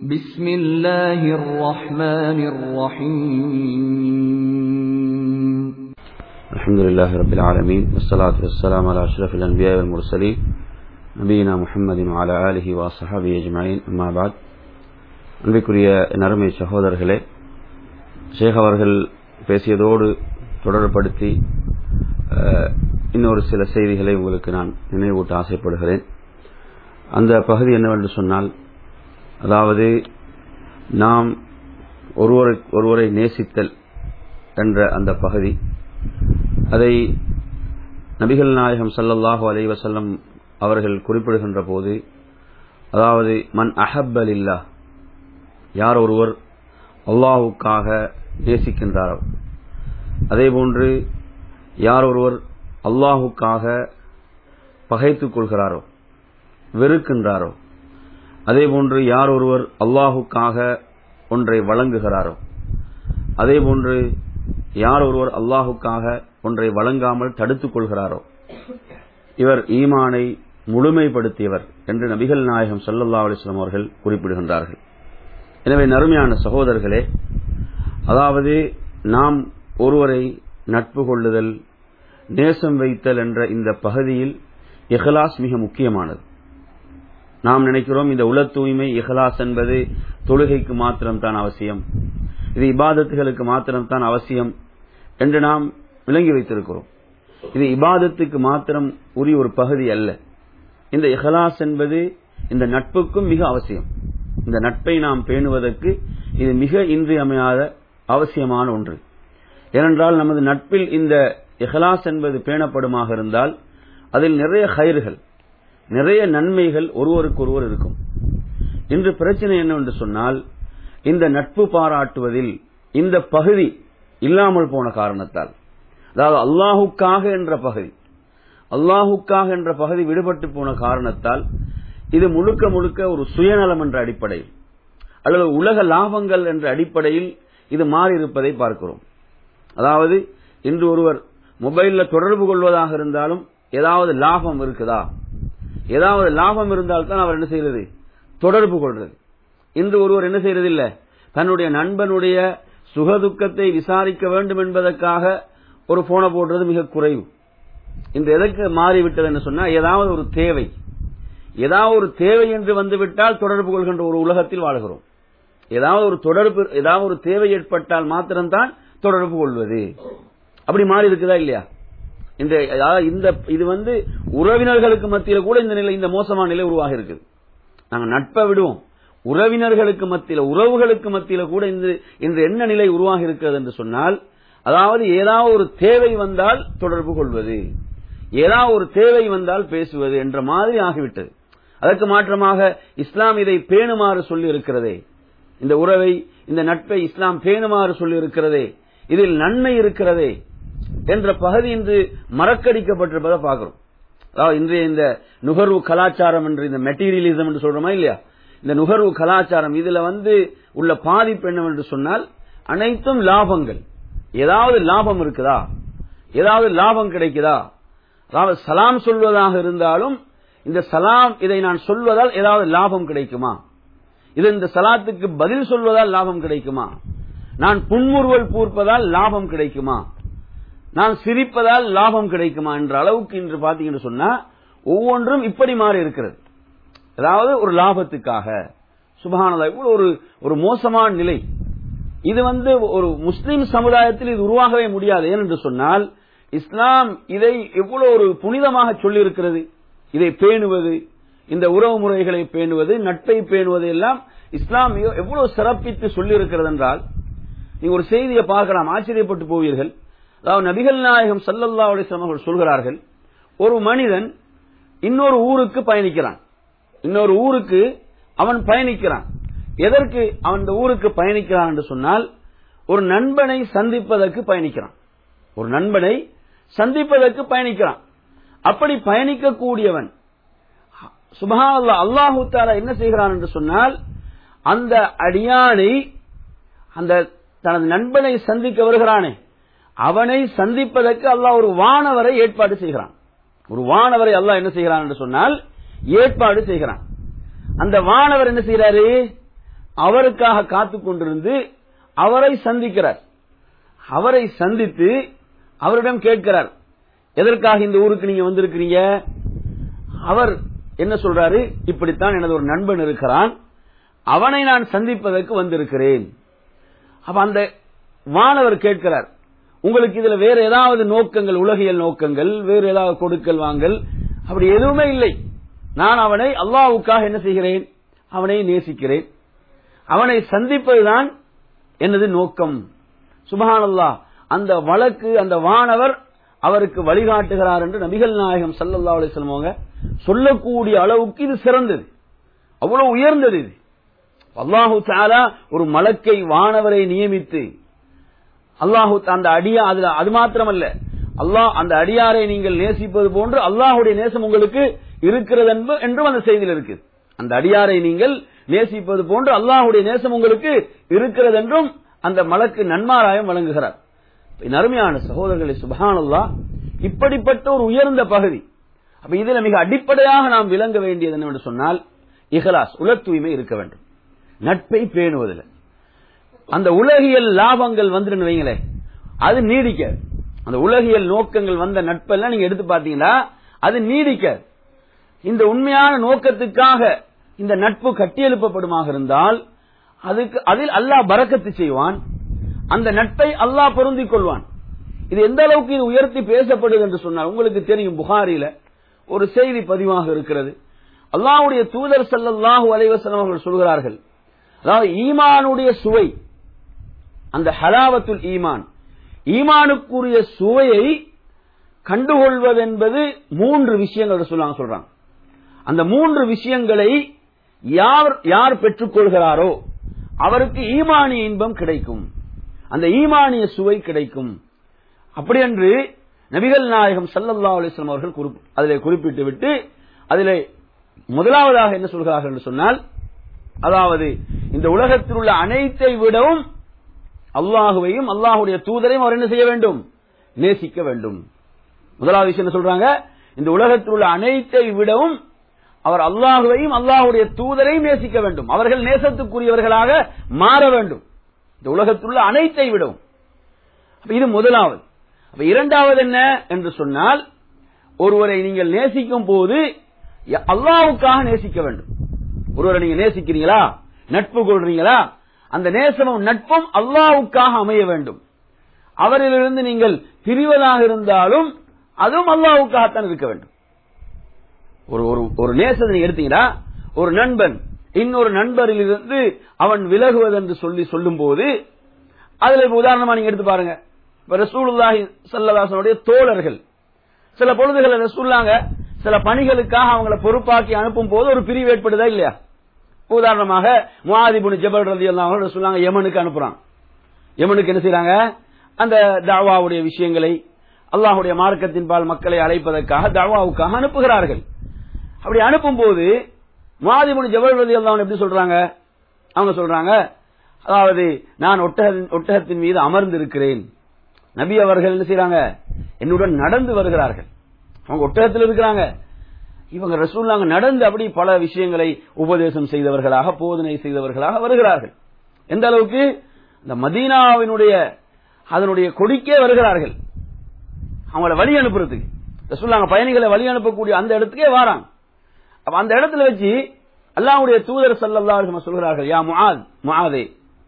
بسم الله الرحمن الرحيم الحمد لله رب العالمين والصلاة والسلام على أشرف الأنبياء والمرسلين நபீனா முஹம்மதின் அலா அலிஹி வாசஹாபி அஜ்மாயின் அம்மாபாத் அன்பிற்குரிய நறுமை சகோதரர்களே ஷேக் அவர்கள் பேசியதோடு தொடர்படுத்தி அஹ், இன்னொரு சில செய்திகளை உங்களுக்கு நான் நினைவூட்ட ஆசைப்படுகிறேன் அந்த பகுதி என்னவென்று சொன்னால் அதாவது நாம் ஒருவரை ஒருவரை நேசித்தல் என்ற அந்த பகுதி அதை நபிகள் நாயகம் ஸல்லல்லாஹு அலைஹி வஸல்லம் அவர்கள் குறிப்பிடுகின்ற போது அதாவது மன் அஹப்பலில்லா யார் ஒருவர் அல்லாஹுக்காக நேசிக்கின்றாரோ அதேபோன்று யார் ஒருவர் அல்லாஹுக்காக பகைத்துக் கொள்கிறாரோ வெறுக்கின்றாரோ அதேபோன்று யார் ஒருவர் அல்லாஹுக்காக ஒன்றை வழங்குகிறாரோ அதேபோன்று யார் ஒருவர் அல்லாஹுக்காக ஒன்றை வழங்காமல் தடுத்துக் கொள்கிறாரோ இவர் ஈமானை முழுமைப்படுத்தியவர் என்று நபிகள் நாயகம் ஸல்லல்லாஹு அலைஹி வஸல்லம் அவர்கள் குறிப்பிடுகின்றார்கள் எனவே நறுமையான சகோதரர்களே அதாவது நாம் ஒருவரை நட்பு கொள்ளுதல் நேசம் வைத்தல் என்ற இந்த பகுதியில் இஹ்லாஸ் மிக முக்கியமானது நாம் நினைக்கிறோம் இந்த உள தூய்மை இஹ்லாஸ் என்பது தொழுகைக்கு மாத்திரம்தான் அவசியம் இது இபாதத்துகளுக்கு மாத்திரம்தான் அவசியம் என்று நாம் விளங்கி வைத்திருக்கிறோம் இது இபாதத்துக்கு மாத்திரம் உரிய ஒரு பகுதி அல்ல இந்த இஹ்லாஸ் என்பது இந்த நட்புக்கும் மிக அவசியம் இந்த நட்பை நாம் பேணுவதற்கு இது மிக இன்றியமையாத அவசியமான ஒன்று ஏனென்றால் நமது நட்பில் இந்த இஹ்லாஸ் என்பது பேணப்படுமாக இருந்தால் அதில் நிறைய கயிறுகள் நிறைய நன்மைகள் ஒருவருக்கொருவர் இருக்கும் இன்று பிரச்சனை என்னவென்று சொன்னால் இந்த நட்பு பாராட்டுவதில் இந்த பகுதி இல்லாமல் போன காரணத்தால் அதாவது அல்லாஹுக்காக என்ற பகுதி அல்லாஹுக்காக என்ற பகுதி விடுபட்டு போன காரணத்தால் இது முழுக்க முழுக்க ஒரு சுயநலம் என்ற அடிப்படையில் அல்லது உலக லாபங்கள் என்ற அடிப்படையில் இது மாறி இருப்பதை பார்க்கிறோம் அதாவது இன்று ஒருவர் மொபைல்ல தொடர்பு கொள்வதாக இருந்தாலும் ஏதாவது லாபம் இருக்குதா ஏதாவது லாபம் இருந்தால்தான் அவர் என்ன செய்யறது தொடர்பு கொள்றது இன்று ஒருவர் என்ன செய்யறது இல்ல தன்னுடைய நண்பனுடைய சுகதுக்கத்தை விசாரிக்க வேண்டும் என்பதற்காக ஒரு போனை போடுறது மிக குறைவு இந்த எதற்கு மாறிவிட்டது என்று சொன்னா ஏதாவது ஒரு தேவை ஏதாவது ஒரு தேவை என்று வந்துவிட்டால் தொடர்பு கொள்கின்ற ஒரு உலகத்தில் வாழ்கிறோம் ஏதாவது ஒரு தொடர்பு ஏதாவது ஒரு தேவை ஏற்பட்டால் மாத்திரம்தான் தொடர்பு கொள்வது அப்படி மாறி இருக்குதா இல்லையா இந்த அதாவது இந்த இது வந்து உறவினர்களுக்கு மத்தியில கூட இந்த நிலை இந்த மோசமான நிலை உருவாகி இருக்குது நாங்க நட்பை விடுவோம் உறவினர்களுக்கு மத்தியில உறவுகளுக்கு மத்தியில கூட இந்த இன்று என்ன நிலை உருவாகி இருக்கிறது என்று சொன்னால் அதாவது ஏதாவது ஒரு தேவை வந்தால் தொடர்பு கொள்வது ஏதாவது ஒரு தேவை வந்தால் பேசுவது என்ற மாதிரி ஆகிவிட்டது அதற்கு மாற்றமாக இஸ்லாம் இதை பேணுமாறு சொல்லி இருக்கிறதே இந்த உறவை இந்த நட்பை இஸ்லாம் பேணுமாறு சொல்லி இருக்கிறதே இதில் நன்மை இருக்கிறதே என்ற பகுதி இன்று மறக்கடிக்கப்பட்டிருப்பதை பார்க்கிறோம் அதாவது இன்றைய இந்த நுகர்வு கலாச்சாரம் என்று இந்த மெட்டீரியலிசம் என்று சொல்றோமா இல்லையா இந்த நுகர்வு கலாச்சாரம் இதுல வந்து உள்ள பாதிப்பு என்னவென்று சொன்னால் அனைத்தும் லாபங்கள் ஏதாவது லாபம் இருக்குதா ஏதாவது லாபம் கிடைக்குதா அதாவது சலாம் சொல்வதாக இருந்தாலும் இந்த சலாம் இதை நான் சொல்வதால் ஏதாவது லாபம் கிடைக்குமா இது இந்த சலாத்துக்கு பதில் சொல்வதால் லாபம் கிடைக்குமா நான் புன்முறுவல் பூர்ப்பதால் லாபம் கிடைக்குமா நான் சிரிப்பதால் லாபம் கிடைக்குமா என்ற அளவுக்கு இன்று பாத்தீங்கன்னு சொன்னா ஒவ்வொன்றும் இப்படி மாறி இருக்கிறது அதாவது ஒரு லாபத்துக்காக சுபகானதா இவ்வளவு ஒரு ஒரு மோசமான நிலை இது வந்து ஒரு முஸ்லிம் சமுதாயத்தில் இது உருவாகவே முடியாது ஏனென்று சொன்னால் இஸ்லாம் இதை எவ்வளவு ஒரு புனிதமாக சொல்லியிருக்கிறது இதை பேணுவது இந்த உறவு முறைகளை பேணுவது நட்பை பேணுவது எல்லாம் இஸ்லாம் எவ்- எவ்வளவு சிறப்பித்து சொல்லியிருக்கிறது என்றால் நீங்க ஒரு செய்தியை பார்க்கலாம் ஆச்சரியப்பட்டு போவீர்கள் அதாவது நபிகள் நாயகம் சல்லல்லா அலிஸ்லாம் அவர்கள் சொல்கிறார்கள் ஒரு மனிதன் இன்னொரு ஊருக்கு பயணிக்கிறான் இன்னொரு ஊருக்கு அவன் பயணிக்கிறான் எதற்கு அவன் இந்த ஊருக்கு பயணிக்கிறான் என்று சொன்னால் ஒரு நண்பனை சந்திப்பதற்கு பயணிக்கிறான் ஒரு நண்பனை சந்திப்பதற்கு பயணிக்கிறான் அப்படி பயணிக்கக்கூடியவன் சுபஹானல்லாஹ் அல்லாஹு தாலா என்ன செய்கிறான் என்று சொன்னால் அந்த அடியானை அந்த தனது நண்பனை சந்திக்க வருகிறானே அவனை சந்திப்பதற்கு அல்லாஹ் ஒரு வானவரை ஏற்பாடு செய்கிறான் ஒரு வானவரை அல்லாஹ் என்ன செய்கிறான் என்று சொன்னால் ஏற்பாடு செய்கிறான் அந்த வானவர் என்ன செய்யறாரு அவருக்காக காத்து கொண்டிருந்து அவரை சந்திக்கிறார் அவரை சந்தித்து அவரிடம் கேட்கிறார் எதற்காக இந்த ஊருக்கு நீங்க வந்திருக்கிறீங்க அவர் என்ன சொல்றாரு இப்படித்தான் எனது ஒரு நண்பன் இருக்கிறான் அவனை நான் சந்திப்பதற்கு வந்திருக்கிறேன் அப்ப அந்த வானவர் கேட்கிறார் உங்களுக்கு இதுல வேற ஏதாவது நோக்கங்கள் உலகியல் நோக்கங்கள் வேறு ஏதாவது கொடுக்கல் வாங்கல் அப்படி எதுவுமே இல்லை நான் அவனை அல்லாவுக்காக என்ன செய்கிறேன் அவனை நேசிக்கிறேன் அவனை சந்திப்பதுதான் எனது நோக்கம் சுபஹானல்லா அந்த வழக்கு அந்த வானவர் அவருக்கு வழிகாட்டுகிறார் என்று நபிகள் நாயகம் சல்லல்லா அலிஸ்லம் அவங்க சொல்லக்கூடிய அளவுக்கு இது சிறந்தது அவ்வளவு உயர்ந்தது இது அல்லாஹு தாலா ஒரு மலக்கை வானவரை நியமித்து அல்லாஹு அந்த அடியா அதுல அது மாத்திரமல்ல அல்லாஹ் அந்த அடியாரை நீங்கள் நேசிப்பது போன்று அல்லாஹுடைய நேசம் உங்களுக்கு இருக்கிறது என்ப- என்றும் அந்த செய்தியில் இருக்கு அந்த அடியாரை நீங்கள் நேசிப்பது போன்று அல்லாஹுடைய நேசம் உங்களுக்கு இருக்கிறது என்றும் அந்த மலக்கு நன்மாராயம் வழங்குகிறார் என் அருமையான சகோதரர்களை சுபஹானல்லா இப்படிப்பட்ட ஒரு உயர்ந்த பகுதி அப்ப இதுல மிக அடிப்படையாக நாம் விளங்க வேண்டியது என்னவென்று சொன்னால் இஹலாஸ் உல தூய்மை இருக்க வேண்டும் நட்பை பேணுவதில் அந்த உலகியல் லாபங்கள் வந்துட்டு வைங்களேன் அது நீடிக்க அந்த உலகியல் நோக்கங்கள் வந்த நட்பெல்லாம் நீங்க எடுத்து பாத்தீங்கன்னா அது நீடிக்க இந்த உண்மையான நோக்கத்துக்காக இந்த நட்பு கட்டியெழுப்பப்படுமாக இருந்தால் அதுக்கு அதில் அல்லாஹ் பரக்கத்து செய்வான் அந்த நட்பை அல்லாஹ் பொருந்திக் கொள்வான் இது எந்த அளவுக்கு இது உயர்த்தி பேசப்படுது என்று சொன்னால் உங்களுக்கு தெரியும் புகாரில ஒரு செய்தி பதிவாக இருக்கிறது அல்லாஹ்வுடைய தூதர் ஸல்லல்லாஹு அலைஹி வஸல்லம் அவர்கள் சொல்கிறார்கள் அதாவது ஈமானுடைய சுவை அந்த ஹலாவத்துல் ஈமான் ஈமானுக்குரிய சுவையை கண்டுகொள்வதென்பது மூன்று விஷயங்கள் சொல்லுவாங்க சொல்றாங்க அந்த மூன்று விஷயங்களை யார் யார் பெற்றுக்கொள்கிறாரோ அவருக்கு ஈமானிய இன்பம் கிடைக்கும் அந்த ஈமானிய சுவை கிடைக்கும் அப்படி என்று நபிகள் நாயகம் ஸல்லல்லாஹு அலைஹி வஸல்லம் அவர்கள் குறிப்- அதிலே குறிப்பிட்டு விட்டு அதிலே முதலாவதாக என்ன சொல்கிறார்கள் என்று சொன்னால் அதாவது இந்த உலகத்தில் உள்ள அனைத்தை விடவும் அல்லாஹுவையும் அல்லாஹுடைய தூதரையும் அவர் என்ன செய்ய வேண்டும் நேசிக்க வேண்டும் முதலாவது விஷயம் என்ன சொல்றாங்க இந்த உலகத்தில் உள்ள அனைத்தை விடவும் அவர் அல்லாஹுவையும் அல்லாஹுடைய தூதரையும் நேசிக்க வேண்டும் அவர்கள் நேசத்துக்குரியவர்களாக மாற வேண்டும் இந்த உலகத்தில் உள்ள அனைத்தை விடவும் அப்ப இது முதலாவது அப்ப இரண்டாவது என்ன என்று சொன்னால் ஒருவரை நீங்கள் நேசிக்கும் போது ய- அல்லாஹ்வுக்காக நேசிக்க வேண்டும் ஒருவரை நீங்க நேசிக்கிறீங்களா நட்பு கொள்றீங்களா அந்த நேசமும் நட்பும் அல்லாஹ்வுக்காக அமைய வேண்டும் அவரிலிருந்து நீங்கள் பிரிவதாக இருந்தாலும் அதுவும் அல்லாஹ்வுக்காகத்தான் இருக்க வேண்டும் ஒரு ஒரு ஒரு நேசத்தை நீங்க எடுத்தீங்கன்னா ஒரு நண்பன் இன்னொரு நண்பரிலிருந்து அவன் விலகுவது என்று சொல்லி சொல்லும் போது அதுல இப்ப உதாரணமா நீங்க எடுத்து பாருங்க இப்ப ரசூலுல்லாஹி ஸல்லல்லாஹு தோழர்கள் சில பொழுதுகளை ரசூல்லாங்க சில பணிகளுக்காக அவங்கள பொறுப்பாக்கி அனுப்பும் போது ஒரு பிரிவு ஏற்படுதா இல்லையா உதாரணமாக முஆதிபுன் ஜபல் ரலியல்லாஹு அன்ஹு ரசூலுல்லாங்க யமனுக்கு அனுப்புறாங்க யமனுக்கு என்ன செய்றாங்க அந்த தாவாவுடைய விஷயங்களை அல்லாஹ்வுடைய மார்க்கத்தின் பால் மக்களை அழைப்பதற்காக தாவாவுக்காக அனுப்புகிறார்கள் அப்படி அனுப்பும் போது மாதிபுன் ஜபல் ரதி எப்படி சொல்றாங்க அவங்க சொல்றாங்க அதாவது நான் ஒட்டக ஒட்டகத்தின் மீது அமர்ந்து இருக்கிறேன் நபி அவர்கள் என்ன செய்றாங்க என்னுடன் நடந்து வருகிறார்கள் அவங்க ஒட்டகத்தில் இருக்கிறாங்க இவங்க ரசூல்லாங்க நடந்து அப்படி பல விஷயங்களை உபதேசம் செய்தவர்களாக போதனை செய்தவர்களாக வருகிறார்கள் எந்த அளவுக்கு இந்த மதீனாவினுடைய அதனுடைய கொடிக்கே வருகிறார்கள் அவங்கள வழி அனுப்புறதுக்கு ரசூல்லாங்க பயணிகளை வழி அனுப்பக்கூடிய அந்த இடத்துக்கே வாராங்க அப்ப அந்த இடத்துல வச்சு அல்லாஹ்வுடைய தூதர் ஸல்லல்லாஹு அலைஹி வஸல்லம் சொல்கிறார்கள் யா முஆத் முஆதே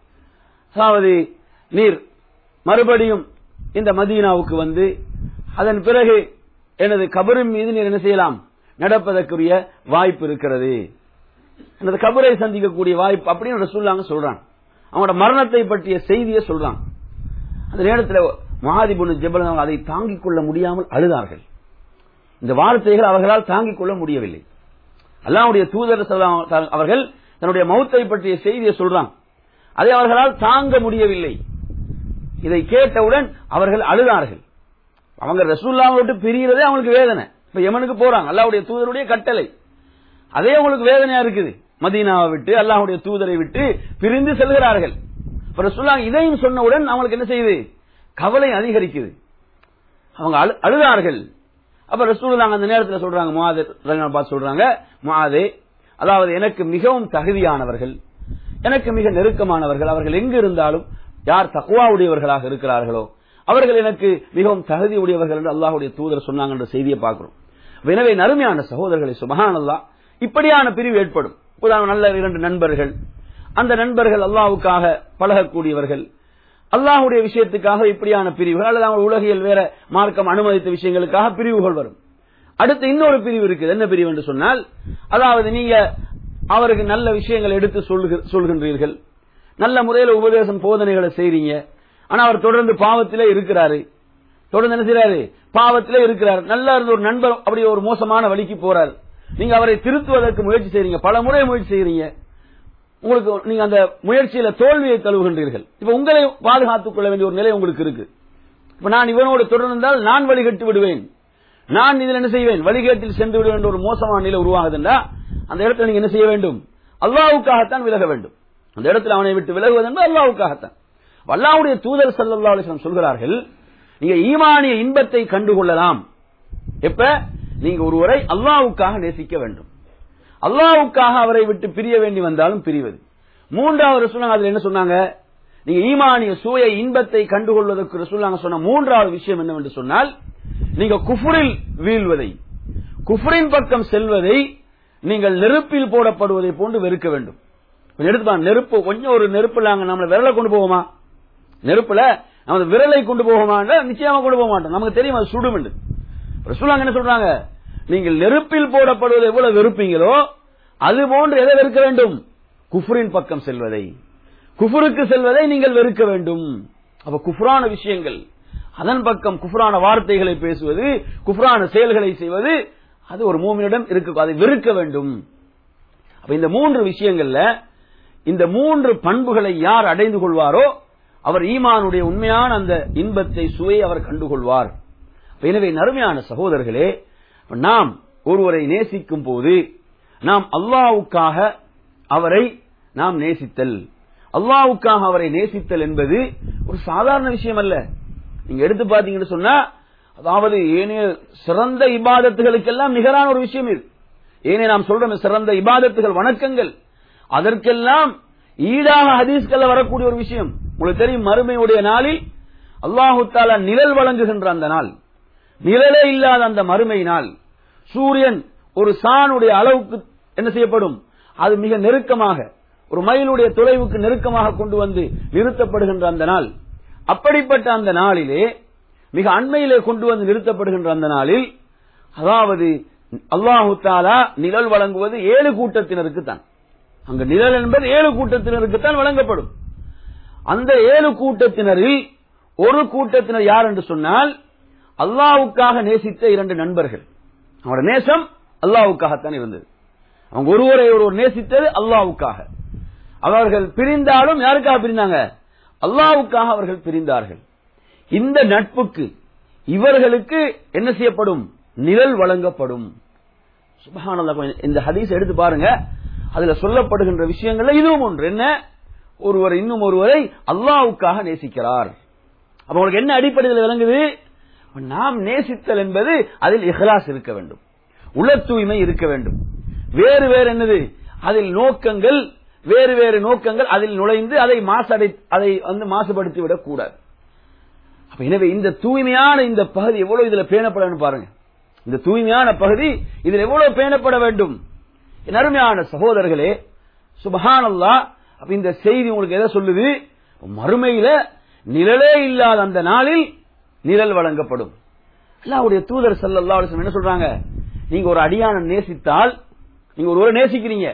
அதாவது நீர் மறுபடியும் இந்த மதீனாவுக்கு வந்து அதன் பிறகு எனது கபரின் மீது நீர் என்ன செய்யலாம் நடப்பதற்குரிய வாய்ப்பு இருக்கிறது எனது கபரை சந்திக்கக்கூடிய வாய்ப்பு அப்படின்னு ரசூலுல்லாங்க சொல்றாங்க அவங்களோட மரணத்தை பற்றிய செய்தியை சொல்றாங்க அந்த நேரத்தில் மகாதிபுன் ஜெபல் அவங்க அதை தாங்கிக் கொள்ள முடியாமல் அழுதார்கள் இந்த வார்த்தைகள் அவர்களால் தாங்கிக் கொள்ள முடியவில்லை அல்லாஹ்வுடைய தூதர் ஸல்லல்லாஹு அவர்கள் தன்னுடைய மௌத்தை பற்றிய செய்தியை சொல்றாங்க அதை அவர்களால் தாங்க முடியவில்லை இதை கேட்டவுடன் அவர்கள் அழுதார்கள் அவங்க ரசூல்லாவை விட்டு பிரியறதே அவங்களுக்கு வேதனை இப்ப யமனுக்கு போறாங்க அல்லாஹ்வுடைய தூதருடைய கட்டளை அதே அவங்களுக்கு வேதனையா இருக்குது மதீனாவை விட்டு அல்லாஹ்வுடைய தூதரை விட்டு பிரிந்து செல்கிறார்கள் இப்ப ரசூல்லா இதையும் சொன்னவுடன் அவங்களுக்கு என்ன செய்யுது கவலை அதிகரிக்குது அவங்க அழு- அழுதார்கள் அப்ப ரசூலுல்லாஹ் அந்த நேரத்தில் சொல்றாங்க முஆது ரலியல்லாஹு பார்த்து சொல்றாங்க முஆதே அதாவது எனக்கு மிகவும் தகுதியானவர்கள் எனக்கு மிக நெருக்கமானவர்கள் அவர்கள் எங்கு இருந்தாலும் யார் தக்குவாவுடையவர்களாக இருக்கிறார்களோ அவர்கள் எனக்கு மிகவும் தகுதி உடையவர்கள் என்று அல்லாஹுடைய தூதர் சொன்னாங்க என்ற செய்தியை பார்க்கிறோம் எனவே நறுமையான சகோதரர்களை சுபஹானல்லா இப்படியான பிரிவு ஏற்படும் உதாரணம் நல்ல இரண்டு நண்பர்கள் அந்த நண்பர்கள் அல்லாஹ்வுக்காக பழகக்கூடியவர்கள் அல்லாஹ்வுடைய விஷயத்துக்காக இப்படியான பிரிவுகள் அல்லது அவங்க உலகியல் வேற மார்க்கம் அனுமதித்த விஷயங்களுக்காக பிரிவுகள் வரும் அடுத்து இன்னொரு பிரிவு இருக்குது என்ன பிரிவு என்று சொன்னால் அதாவது நீங்க அவருக்கு நல்ல விஷயங்கள் எடுத்து சொல்லுக- சொல்கின்றீர்கள் நல்ல முறையில் உபதேசம் போதனைகளை செய்றீங்க ஆனா அவர் தொடர்ந்து பாவத்திலே இருக்கிறாரு தொடர்ந்து என்ன செய்றாரு பாவத்திலே இருக்கிறார் நல்லா இருந்த ஒரு நண்பர் அப்படி ஒரு மோசமான வழிக்கு போறாரு நீங்க அவரை திருத்துவதற்கு முயற்சி செய்றீங்க பல முறை முயற்சி செய்றீங்க உங்களுக்கு நீங்க அந்த முயற்சியில தோல்வியை தழுவுகின்றீர்கள் இப்ப உங்களை பாதுகாத்துக் கொள்ள வேண்டிய ஒரு நிலை உங்களுக்கு இருக்கு இப்ப நான் இவனோடு தொடர்ந்தால் நான் வழிகட்டு விடுவேன் நான் இதில் என்ன செய்வேன் வழிகேட்டில் சென்று விடுவேன் என்ற ஒரு மோசமான நிலை உருவாகுதுண்டா அந்த இடத்துல நீங்க என்ன செய்ய வேண்டும் அல்லாவுக்காகத்தான் விலக வேண்டும் அந்த இடத்துல அவனை விட்டு விலகுவது என்பது அல்லாவுக்காகத்தான் அல்லாவுடைய தூதர் சல்லல்லாஹு அலைஹி வஸல்லம் சொல்கிறார்கள் நீங்க ஈமானிய இன்பத்தை கண்டுகொள்ளலாம் எப்ப நீங்க ஒருவரை அல்லாவுக்காக நேசிக்க வேண்டும் அல்லாவுக்காக அவரை விட்டு பிரிய வேண்டி வந்தாலும் பிரிவது மூன்றாவது சொன்னாங்க அதுல என்ன சொன்னாங்க நீங்க ஈமானிய சூய இன்பத்தை கண்டுகொள்வதற்கு ரசூலுல்லாஹ் சொன்ன மூன்றாவது விஷயம் என்னவென்று சொன்னால் நீங்க குஃபுரில் வீழ்வதை குஃபுரின் பக்கம் செல்வதை நீங்கள் நெருப்பில் போடப்படுவதை போன்று வெறுக்க வேண்டும் கொஞ்சம் எடுத்து பாருங்க, நெருப்பு கொஞ்சம் ஒரு நெருப்புல அங்க நம்மள விரலை கொண்டு போவோமா நெருப்புல நம்ம அந்த விரலை கொண்டு போவோமா நிச்சயமா கொண்டு போக மாட்டோம் நமக்கு தெரியும் அது சுடும் என்று ரசூலுல்லாஹ் என்ன சொல்றாங்க நீங்கள் நெருப்பில் போடப்படுவதை எவ்வளவு வெறுப்பீங்களோ அது போன்று எதை வெறுக்க வேண்டும் குஃபுரின் பக்கம் செல்வதை குஃபுருக்கு செல்வதை நீங்கள் வெறுக்க வேண்டும் அப்ப குஃபுரான விஷயங்கள் அதன் பக்கம் குஃபுரான வார்த்தைகளை பேசுவது குஃபுரான செயல்களை செய்வது அது ஒரு மூமினிடம் இருக்கு அதை வெறுக்க வேண்டும் அப்ப இந்த மூன்று விஷயங்கள்ல இந்த மூன்று பண்புகளை யார் அடைந்து கொள்வாரோ அவர் ஈமானுடைய உண்மையான அந்த இன்பத்தை சுவை அவர் கண்டுகொள்வார் அப்ப எனவே நறுமையான சகோதரர்களே நாம் ஒருவரை நேசிக்கும் போது நாம் அல்லாவுக்காக அவரை நாம் நேசித்தல் அல்லாவுக்காக அவரை நேசித்தல் என்பது ஒரு சாதாரண விஷயம் அல்ல நீங்க எடுத்து பாத்தீங்கன்னு சொன்னா அதாவது ஏனைய சிறந்த இபாதத்துகளுக்கெல்லாம் நிகரான ஒரு விஷயம் இது ஏனே நாம் சொல்றோம் சிறந்த இபாதத்துகள் வணக்கங்கள் அதற்கெல்லாம் ஈடாக ஹதீஸ்கள்ல வரக்கூடிய ஒரு விஷயம் உங்களுக்கு தெரியும் மறுமையுடைய நாளில் அல்லாஹு தாலா நிழல் வழங்குகின்ற அந்த நாள் நிழலே இல்லாத அந்த மறுமை நாள் சூரியன் ஒரு சாணுடைய அளவுக்கு என்ன செய்யப்படும் அது மிக நெருக்கமாக ஒரு மைலுடைய தொலைவுக்கு நெருக்கமாக கொண்டு வந்து நிறுத்தப்படுகின்ற அந்த நாள் அப்படிப்பட்ட அந்த நாளிலே மிக அண்மையிலே கொண்டு வந்து நிறுத்தப்படுகின்ற அந்த நாளில் அதாவது அல்லாஹு தாலா நிழல் வழங்குவது ஏழு கூட்டத்தினருக்கு தான் அங்க நிழல் என்பது ஏழு கூட்டத்தினருக்கு தான் வழங்கப்படும் அந்த ஏழு கூட்டத்தினரில் ஒரு கூட்டத்தினர் யார் என்று சொன்னால் அல்லாவுக்காக நேசித்த இரண்டு நண்பர்கள் அவரோட நேசம் அல்லாவுக்காகத்தான் இருந்தது அவங்க ஒருவரை ஒருவர் நேசித்தது அல்லாவுக்காக அவர்கள் பிரிந்தாலும் யாருக்காக பிரிந்தாங்க அல்லாவுக்காக அவர்கள் பிரிந்தார்கள் இந்த நட்புக்கு இவர்களுக்கு என்ன செய்யப்படும் நிழல் வழங்கப்படும் சுபஹானல்லாஹ் கொஞ்சம் இந்த ஹதீஸ் எடுத்து பாருங்க அதுல சொல்லப்படுகின்ற விஷயங்கள்ல இதுவும் ஒன்று என்ன ஒருவர் இன்னும் ஒருவரை அல்லாவுக்காக நேசிக்கிறார் அப்ப உங்களுக்கு என்ன அடிப்படையில் விளங்குது நாம் நேசித்தல் என்பது அதில் இஹ்லாஸ் இருக்க வேண்டும் உள தூய்மை இருக்க வேண்டும் வேறு வேறு என்னது அதில் நோக்கங்கள் வேறு வேறு நோக்கங்கள் அதில் நுழைந்து அதை மாசடை அதை வந்து மாசுபடுத்தி விடக் கூடாது அப்ப எனவே இந்த தூய்மையான இந்த பகுதி எவ்வளவு இதுல பேணப்படணும் பாருங்க இந்த தூய்மையான பகுதி இதில் எவ்வளவு பேணப்பட வேண்டும் என் அருமையான சகோதரர்களே சுபஹானல்லா அப்ப இந்த செய்தி உங்களுக்கு எதை சொல்லுது மறுமையில நிழலே இல்லாத அந்த நாளில் நிழல் வழங்கப்படும் அல்லாவுடைய தூதர் சல்லல்லா அலிஸ்லம் என்ன சொல்றாங்க நீங்க ஒரு அடியான நேசித்தால் நீங்க ஒருவரை நேசிக்கிறீங்க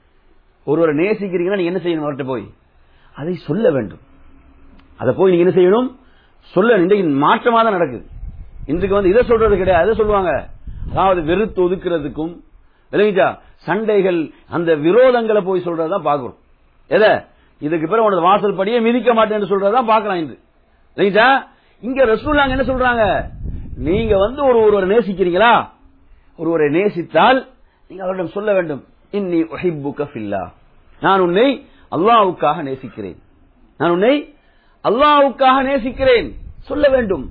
ஒருவரை நேசிக்கிறீங்கன்னா நீங்க என்ன செய்யணும் அவர்கிட்ட போய் அதை சொல்ல வேண்டும் அதை போய் நீங்க என்ன செய்யணும் சொல்ல இன்றைக்கு மாற்றமா தான் நடக்குது இன்றைக்கு வந்து இதை சொல்றது கிடையாது அதை சொல்லுவாங்க அதாவது வெறுத்து ஒதுக்குறதுக்கும் விளங்கிச்சா சண்டைகள் அந்த விரோதங்களை போய் சொல்றதான் பாக்குறோம் எதை இதுக்கு பிறகு உனது வாசல் படியே மிதிக்க மாட்டேன்னு சொல்றதான் பாக்கலாம் இன்று இல்லைங்களா இங்க ரசூல்லாங்க என்ன சொல்றாங்க நீங்க வந்து ஒரு ஒருவரை நேசிக்கிறீங்களா ஒருவரை நேசித்தால் நீங்க அவரிடம் சொல்ல வேண்டும் இன்னி உஹிப்புக ஃபில்லா நான் உன்னை அல்லாவுக்காக நேசிக்கிறேன் நான் உன்னை அல்லாவுக்காக நேசிக்கிறேன் சொல்ல வேண்டும்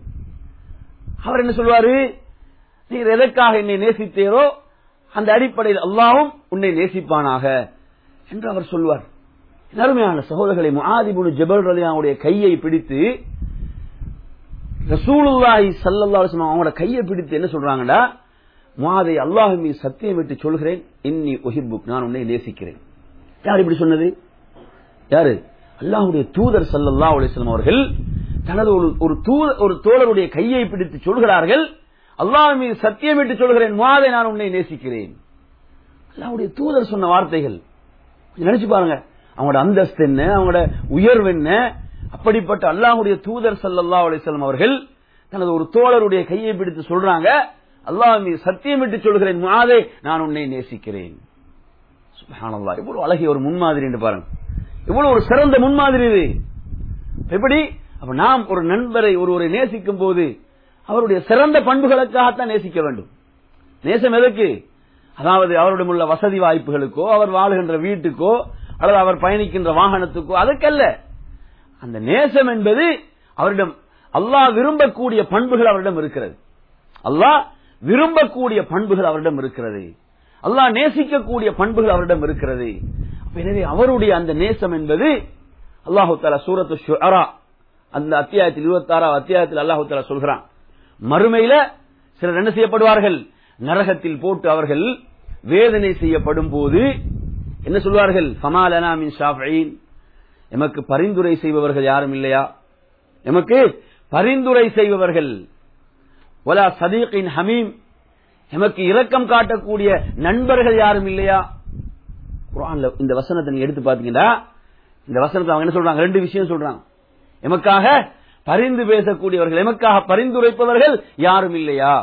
அவர் என்ன சொல்வாரு நீர் எதற்காக என்னை நேசித்தீரோ அந்த அடிப்படையில் அல்லாவும் உன்னை நேசிப்பானாக என்று அவர் சொல்வார் அருமையான சகோதரர்களை முஆதிபுனு ஜபல் ரலியாவுடைய கையை பிடித்து ரசூலுல்லாஹி ஸல்லல்லாஹு அலைஹி வஸல்லம் அவங்களோட கையை பிடித்து என்ன சொல்றாங்கடா முஆதை அல்லாஹ் மீது சத்தியம் விட்டு சொல்கிறேன் இன்னி உஹிப்புக் நான் உன்னை நேசிக்கிறேன் யார் இப்படி சொன்னது யாரு அல்லாஹ்வுடைய தூதர் ஸல்லல்லாஹு அலைஹி வஸல்லம் அவர்கள் தனது ஒரு ஒரு தூதர் ஒரு தோழருடைய கையை பிடித்து சொல்கிறார்கள் அல்லாஹ் மீது சத்தியம் விட்டு சொல்கிறேன் முஆதை நான் உன்னை நேசிக்கிறேன் அல்லாஹ்வுடைய தூதர் சொன்ன வார்த்தைகள் கொஞ்சம் நினைச்சு பாருங்க அவங்களோட அந்தஸ்து என்ன அவங்களோட உயர்வு என்ன அப்படிப்பட்ட அல்லாஹுடைய தூதர் ஸல்லல்லாஹு அலைஹி வஸல்லம் அவர்கள் தனது ஒரு தோழருடைய கையை பிடித்து சொல்றாங்க அல்லாஹ் மீது சத்தியம் விட்டு சொல்கிறேன் முஆதே நான் உன்னை நேசிக்கிறேன் சுப்ஹானல்லாஹ் இவ்வளவு அழகிய ஒரு முன்மாதிரி என்று பாருங்க இவ்வளவு ஒரு சிறந்த முன்மாதிரி இது எப்படி அப்ப நாம் ஒரு நண்பரை ஒருவரை நேசிக்கும் போது அவருடைய சிறந்த பண்புகளுக்காகத்தான் நேசிக்க வேண்டும் நேசம் எதற்கு அதாவது அவரிடம் உள்ள வசதி வாய்ப்புகளுக்கோ அவர் வாழுகின்ற வீட்டுக்கோ அல்லது அவர் பயணிக்கின்ற வாகனத்துக்கோ அதுக்கல்ல அந்த நேசம் என்பது அவரிடம் அல்லாஹ் விரும்பக்கூடிய பண்புகள் அவரிடம் இருக்கிறது அல்லாஹ் விரும்பக்கூடிய பண்புகள் அவரிடம் இருக்கிறது அல்லாஹ் நேசிக்கக்கூடிய பண்புகள் அவரிடம் இருக்கிறது அப்ப எனவே அவருடைய அந்த நேசம் என்பது அல்லாஹு தாலா சூரத்து ஷுஅரா அந்த அத்தியாயத்தில் இருபத்தி ஆறாவது அத்தியாயத்தில் அல்லாஹு தாலா சொல்கிறான் மறுமையில சிலர் என்ன செய்யப்படுவார்கள் நரகத்தில் போட்டு அவர்கள் வேதனை செய்யப்படும் போது என்ன சொல்வார்கள் ஃபமாலனா மின் ஷாஃபீன் எமக்கு பரிந்துரை செய்பவர்கள் யாரும் இல்லையா எமக்கு பரிந்துரை செய்பவர்கள் ஒலா சதீகின் ஹமீம் எமக்கு இரக்கம் காட்டக்கூடிய நண்பர்கள் யாரும் இல்லையா குர்ஆன்ல இந்த வசனத்தை நீங்க எடுத்து பாத்தீங்கன்னா இந்த வசனத்தை அவங்க என்ன சொல்றாங்க ரெண்டு விஷயம் சொல்றாங்க எமக்காக பரிந்து பேசக்கூடியவர்கள் எமக்காக பரிந்துரைப்பவர்கள் யாரும் இல்லையா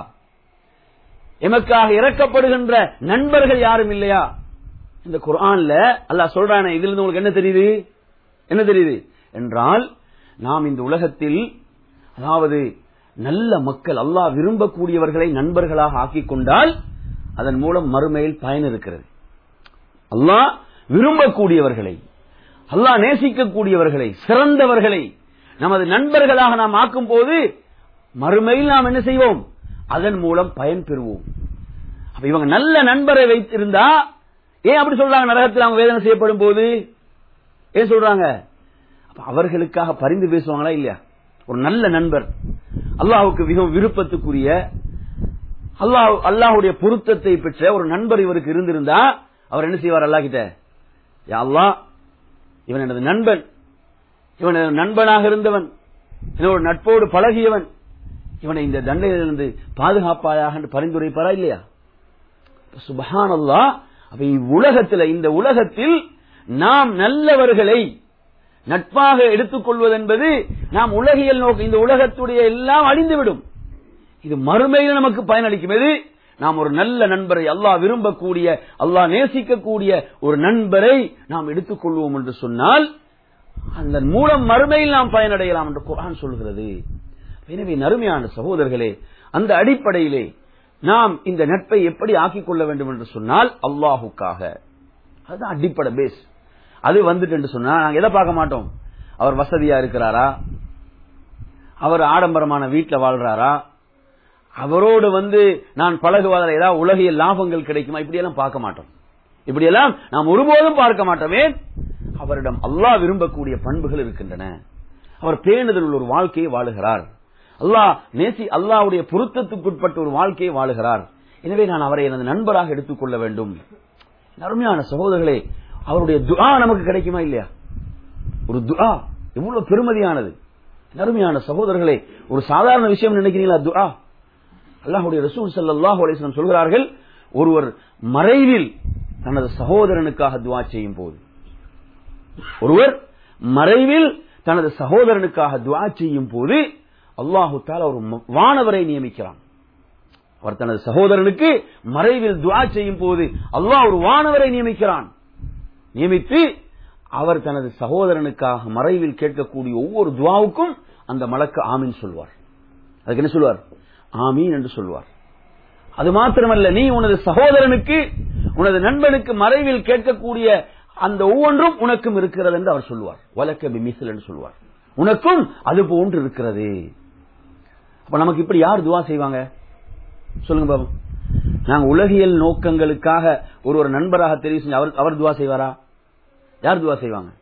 எமக்காக இறக்கப்படுகின்ற நண்பர்கள் யாரும் இல்லையா இந்த குர்ஆன்ல அல்லாஹ் சொல்றானே இதுல இருந்து உங்களுக்கு என்ன தெரியுது என்ன தெரியுது என்றால் நாம் இந்த உலகத்தில் அதாவது நல்ல மக்கள் அல்லாஹ் விரும்பக்கூடியவர்களை நண்பர்களாக ஆக்கிக் கொண்டால் அதன் மூலம் மறுமையில் பயன் இருக்கிறது அல்லாஹ் விரும்பக்கூடியவர்களை அல்லாஹ் நேசிக்கக்கூடியவர்களை சிறந்தவர்களை நமது நண்பர்களாக நாம் ஆக்கும் போது மறுமையில் நாம் என்ன செய்வோம் அதன் மூலம் பயன் பெறுவோம் அப்ப இவங்க நல்ல நண்பரை வைத்திருந்தா ஏன் அப்படி சொல்றாங்க நரகத்தில் அவங்க வேதனை செய்யப்படும் போது ஏன் சொல்றாங்க அப்ப அவர்களுக்காக பரிந்து பேசுவாங்களா இல்லையா ஒரு நல்ல நண்பர் அல்லாஹுக்கு மிகவும் விருப்பத்துக்குரிய அல்லாஹ் அல்லாஹுடைய பொருத்தத்தை பெற்ற ஒரு நண்பர் இவருக்கு இருந்திருந்தா அவர் என்ன செய்வார் அல்லாஹ் கிட்ட யா அல்லாஹ் இவன் எனது நண்பன் இவன் எனது நண்பனாக இருந்தவன் என்னோட நட்போடு பழகியவன் இவனை இந்த தண்டையிலிருந்து பாதுகாப்பாயாக என்று பரிந்துரைப்பாரா இல்லையா சுபஹான் அல்லா அப்ப உலகத்தில் இந்த உலகத்தில் நாம் நல்லவர்களை நட்பாக எடுத்துக்கொள்வது என்பது நாம் உலகியல் நோக்கு இந்த உலகத்துடைய எல்லாம் அழிந்துவிடும் இது மறுமையில் நமக்கு பயனளிக்கும் எது நாம் ஒரு நல்ல நண்பரை அல்லாஹ் விரும்பக்கூடிய அல்லாஹ் நேசிக்கக்கூடிய ஒரு நண்பரை நாம் எடுத்துக்கொள்வோம் என்று சொன்னால் அந்த மூலம் மறுமையில் நாம் பயனடையலாம் என்று குரான் சொல்கிறது எனவே நறுமையான சகோதரர்களே அந்த அடிப்படையிலே நாம் இந்த நட்பை எப்படி ஆக்கிக் கொள்ள வேண்டும் என்று சொன்னால் அல்லாஹுக்காக அதுதான் அடிப்படை பேஸ் அது வந்துட்டு என்று சொன்னா நாங்க எதை பார்க்க மாட்டோம் அவர் வசதியா இருக்கிறாரா அவர் ஆடம்பரமான வீட்டில் வாழ்றாரா அவரோடு வந்து நான் பழகுவதில் ஏதாவது உலகிய லாபங்கள் கிடைக்குமா இப்படியெல்லாம் பார்க்க மாட்டோம் இப்படியெல்லாம் நாம் ஒருபோதும் பார்க்க மாட்டோமே அவரிடம் அல்லாஹ் விரும்பக்கூடிய பண்புகள் இருக்கின்றன அவர் பேணுதல் உள்ள ஒரு வாழ்க்கையை வாழுகிறார் அல்லாஹ் நேசி அல்லாவுடைய பொருத்தத்துக்குட்பட்ட ஒரு வாழ்க்கையை வாழுகிறார் எனவே நான் அவரை எனது நண்பராக எடுத்துக்கொள்ள வேண்டும் அருமையான சகோதரர்களே அவருடைய துஆ நமக்கு கிடைக்குமா இல்லையா ஒரு துஆ எவ்வளவு பெருமதியானது அருமையான சகோதரர்களே ஒரு சாதாரண விஷயம் நினைக்கிறீங்களா துஆ அல்லாஹுடைய ரசூல் சல்லாஹூ அலிஸ்லாம் சொல்கிறார்கள் ஒருவர் மறைவில் தனது சகோதரனுக்காக துவா செய்யும் போது ஒருவர் மறைவில் தனது சகோதரனுக்காக துவா செய்யும் போது அல்லாஹு தால ஒரு வானவரை நியமிக்கிறான் அவர் தனது சகோதரனுக்கு மறைவில் துவா செய்யும் போது அல்லாஹ் ஒரு வானவரை நியமிக்கிறான் நியமித்து அவர் தனது சகோதரனுக்காக மறைவில் கேட்கக்கூடிய ஒவ்வொரு துவாவுக்கும் அந்த மலக்கு ஆமீன் சொல்வார் அதுக்கு என்ன சொல்வார் ஆமீன் என்று சொல்வார் அது மாத்திரமல்ல நீ உனது சகோதரனுக்கு உனது நண்பனுக்கு மறைவில் கேட்கக்கூடிய அந்த ஒவ்வொன்றும் உனக்கும் இருக்கிறது என்று அவர் சொல்வார் வழக்க மிசில் என்று சொல்வார் உனக்கும் அது போன்று இருக்கிறது அப்ப நமக்கு இப்படி யார் துவா செய்வாங்க சொல்லுங்க பாபு நாங்க உலகியல் நோக்கங்களுக்காக ஒரு ஒரு நண்பராக தெரிவு செஞ்சு அவர் அவர் துவா செய்வாரா யார் துவா செய்வாங்க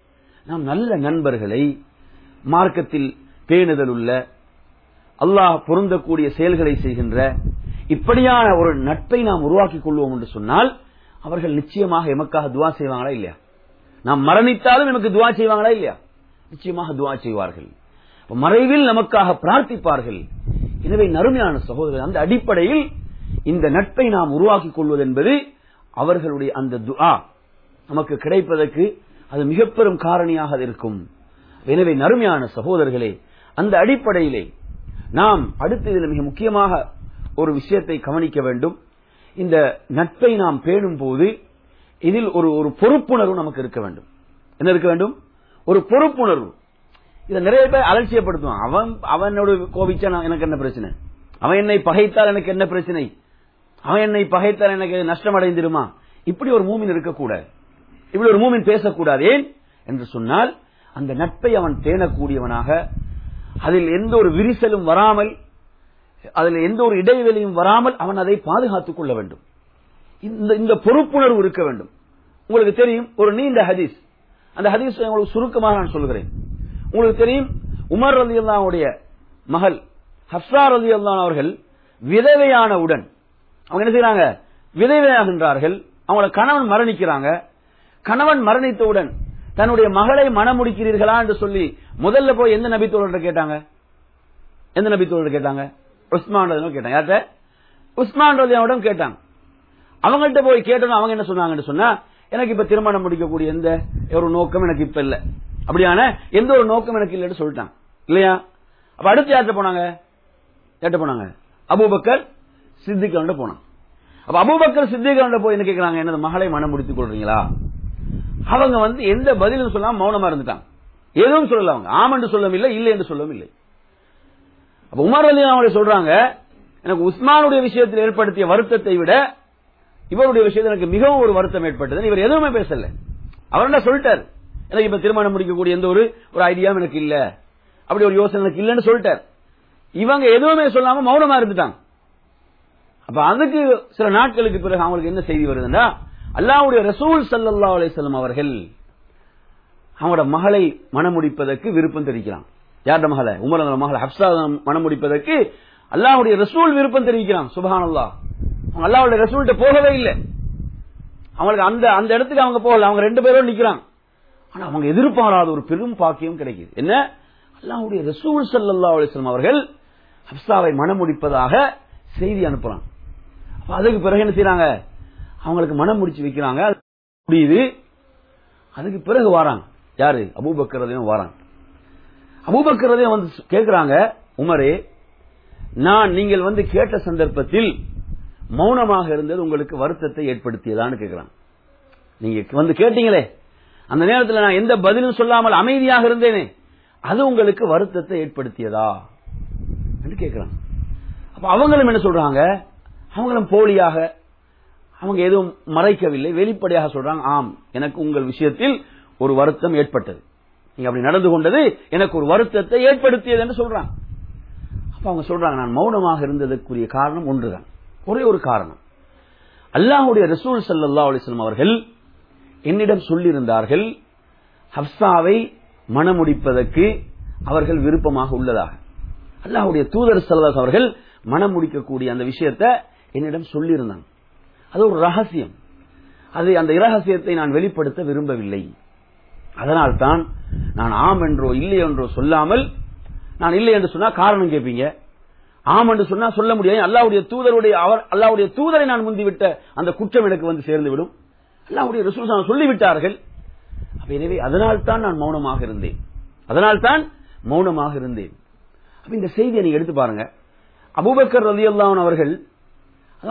நாம் நல்ல நண்பர்களை மார்க்கத்தில் பேணுதல் உள்ள அல்லாஹ் பொருந்தக்கூடிய செயல்களை செய்கின்ற இப்படியான ஒரு நட்பை நாம் உருவாக்கிக் கொள்வோம் என்று சொன்னால் அவர்கள் நிச்சயமாக எமக்காக துவா செய்வாங்களா இல்லையா நாம் மரணித்தாலும் எனக்கு துவா செய்வாங்களா இல்லையா நிச்சயமாக துவா செய்வார்கள் அப்ப மறைவில் நமக்காக பிரார்த்திப்பார்கள் எனவே நறுமையான சகோதரர் அந்த அடிப்படையில் இந்த நட்பை நாம் உருவாக்கிக் கொள்வது என்பது அவர்களுடைய அந்த துஆ நமக்கு கிடைப்பதற்கு அது மிக பெரும் காரணியாக அது இருக்கும் எனவே நறுமையான சகோதரர்களே அந்த அடிப்படையிலே நாம் அடுத்த இதில் மிக முக்கியமாக ஒரு விஷயத்தை கவனிக்க வேண்டும் இந்த நட்பை நாம் பேணும் போது இதில் ஒரு ஒரு பொறுப்புணர்வு நமக்கு இருக்க வேண்டும் என்ன இருக்க வேண்டும் ஒரு பொறுப்புணர்வு இதை நிறைய பேர் அலட்சியப்படுத்துவான் அவன் அவனோட கோபிச்சா நான் எனக்கு என்ன பிரச்சனை அவன் என்னை பகைத்தால் எனக்கு என்ன பிரச்சனை அவன் என்னை பகைத்தால் எனக்கு நஷ்டம் அடைந்திருமா இப்படி ஒரு மூமின் இருக்கக்கூடாது இப்படி ஒரு மூமின் பேசக்கூடாது ஏன் என்று சொன்னால் அந்த நட்பை அவன் பேணக்கூடியவனாக அதில் எந்த ஒரு விரிசலும் வராமல் அதில் எந்த ஒரு இடைவெளியும் வராமல் அவன் அதை பாதுகாத்துக் கொள்ள வேண்டும் இந்த இந்த பொறுப்புணர்வு இருக்க வேண்டும் உங்களுக்கு தெரியும் ஒரு நீண்ட ஹதீஸ் அந்த ஹதீஸ் உங்களுக்கு சுருக்கமாக நான் சொல்கிறேன் உங்களுக்கு தெரியும் உமர் ரதி அல்லாவுடைய மகள் ஹப்சா ரதி அல்லான் அவர்கள் விதவையானவுடன் அவங்க என்ன செய்யறாங்க விதவையாகின்றார்கள் அவங்களோட கணவன் மரணிக்கிறாங்க கணவன் மரணித்தவுடன் தன்னுடைய மகளை மணமுடிக்கிறீர்களா என்று சொல்லி முதல்ல போய் எந்த நபி தோழர் கேட்டாங்க எந்த நபி தோழர் கேட்டாங்க உஸ்மான் ரதி கேட்டாங்க யார்கிட்ட உஸ்மான் ரதியாவிடம் கேட்டாங்க அவங்கள்ட்ட போய் கேட்டோம் அவங்க என்ன சொன்னாங்கன்னு சொன்னா எனக்கு இப்ப திருமணம் முடிக்கக்கூடிய எந்த ஒரு நோக்கம் எனக்கு இப்ப இல்ல அப்படியான எந்த ஒரு நோக்கம் எனக்கு இல்லைன்னு சொல்லிட்டாங்க இல்லையா அப்ப அடுத்து யார்கிட்ட போனாங்க யார்கிட்ட போனாங்க அபூபக்கர் சித்திகண்ட போனாங்க அப்ப அபூபக்கர் சித்திகண்ட போய் என்ன கேட்கறாங்க எனது மகளை மனம் முடித்துக் கொள்றீங்களா அவங்க வந்து எந்த பதிலும் சொல்லாம மௌனமா இருந்துட்டாங்க எதுவும் சொல்லல அவங்க ஆம் என்று சொல்லவும் இல்லை இல்லை என்று சொல்லவும் இல்லை அப்ப உமர் அலி அவங்க சொல்றாங்க எனக்கு உஸ்மானுடைய விஷயத்தில் ஏற்படுத்திய வருத்தத்தை விட இவருடைய விஷயத்தில் எனக்கு மிகவும் ஒரு வருத்தம் ஏற்பட்டது இவர் எதுவுமே பேசல அவர் என்ன சொல்லிட்டார் எனக்கு இப்ப திருமணம் முடிக்கக்கூடிய எந்த ஒரு ஒரு ஐடியாவும் எனக்கு இல்ல அப்படி ஒரு யோசனை எனக்கு இல்லைன்னு சொல்லிட்டார் இவங்க எதுவுமே சொல்லாம மௌனமா இருந்துட்டாங்க அப்ப அதுக்கு சில நாட்களுக்கு பிறகு அவங்களுக்கு என்ன செய்தி வருதுன்னா அல்லாவுடைய ரசூல் சல்லா அலிஸ்லாம் அவர்கள் அவங்களோட மகளை மணமுடிப்பதற்கு விருப்பம் தெரிவிக்கிறான் யார்ட மகளை உமர் மகளை ஹப்சா மணமுடிப்பதற்கு அல்லாவுடைய ரசூல் விருப்பம் தெரிவிக்கிறான் சுபஹான் அல்லா அவங்க அல்லாவுடைய ரசூல்கிட்ட போகவே இல்லை அவங்களுக்கு அந்த அந்த இடத்துக்கு அவங்க போகல அவங்க ரெண்டு பேரும் நிக்கிறாங்க ஆனா அவங்க எதிர்பாராத ஒரு பெரும் பாக்கியம் கிடைக்குது என்ன அல்லாவுடைய ரசூல் சல்லா அலிஸ்லாம் அவர்கள் ஹப்சாவை மணமுடிப்பதாக செய்தி அனுப்புறாங்க அதுக்கு பிறகு என்ன செய்யறாங்க அவங்களுக்கு மனம் முடிச்சு வைக்கிறாங்க முடியுது அதுக்கு பிறகு வராங்க யாரு அபூபக்கரதையும் வராங்க அபூபக்கரதையும் வந்து கேட்கிறாங்க உமரே நான் நீங்கள் வந்து கேட்ட சந்தர்ப்பத்தில் மௌனமாக இருந்தது உங்களுக்கு வருத்தத்தை ஏற்படுத்தியதான்னு கேட்கிறாங்க நீங்க வந்து கேட்டீங்களே அந்த நேரத்தில் நான் எந்த பதிலும் சொல்லாமல் அமைதியாக இருந்தேனே அது உங்களுக்கு வருத்தத்தை ஏற்படுத்தியதா என்று கேட்கிறாங்க அப்ப அவங்களும் என்ன சொல்றாங்க அவங்களும் போலியாக அவங்க எதுவும் மறைக்கவில்லை வெளிப்படையாக சொல்றாங்க ஆம் எனக்கு உங்கள் விஷயத்தில் ஒரு வருத்தம் ஏற்பட்டது நீங்க அப்படி நடந்து கொண்டது எனக்கு ஒரு வருத்தத்தை ஏற்படுத்தியது என்று சொல்றாங்க அப்ப அவங்க சொல்றாங்க நான் மௌனமாக இருந்ததற்குரிய காரணம் ஒன்றுதான் ஒரே ஒரு காரணம் அல்லாஹுடைய ரசூல் சல்லா அலிஸ்லாம் அவர்கள் என்னிடம் சொல்லியிருந்தார்கள் ஹப்சாவை மணமுடிப்பதற்கு அவர்கள் விருப்பமாக உள்ளதாக அல்லாஹுடைய தூதர் சல்லாஸ் அவர்கள் மனம் முடிக்கக்கூடிய அந்த விஷயத்தை என்னிடம் சொல்லியிருந்தாங்க அது ஒரு ரகசியம் அது அந்த இரகசியத்தை நான் வெளிப்படுத்த விரும்பவில்லை அதனால் தான் நான் ஆம் என்றோ இல்லை என்றோ சொல்லாமல் நான் இல்லை என்று சொன்னா காரணம் கேட்பீங்க ஆம் என்று சொன்னா சொல்ல முடியாது அல்லாவுடைய தூதருடைய அவர் அல்லாவுடைய தூதரை நான் முந்திவிட்ட அந்த குற்றம் எனக்கு வந்து சேர்ந்து விடும் அல்லாவுடைய ரசூல் சொல்லிவிட்டார்கள் அப்ப எனவே அதனால் தான் நான் மௌனமாக இருந்தேன் அதனால் தான் மௌனமாக இருந்தேன் அப்ப இந்த செய்தியை நீங்க எடுத்து பாருங்க அபூபக்கர் ரலியல்லாஹு அவர்கள்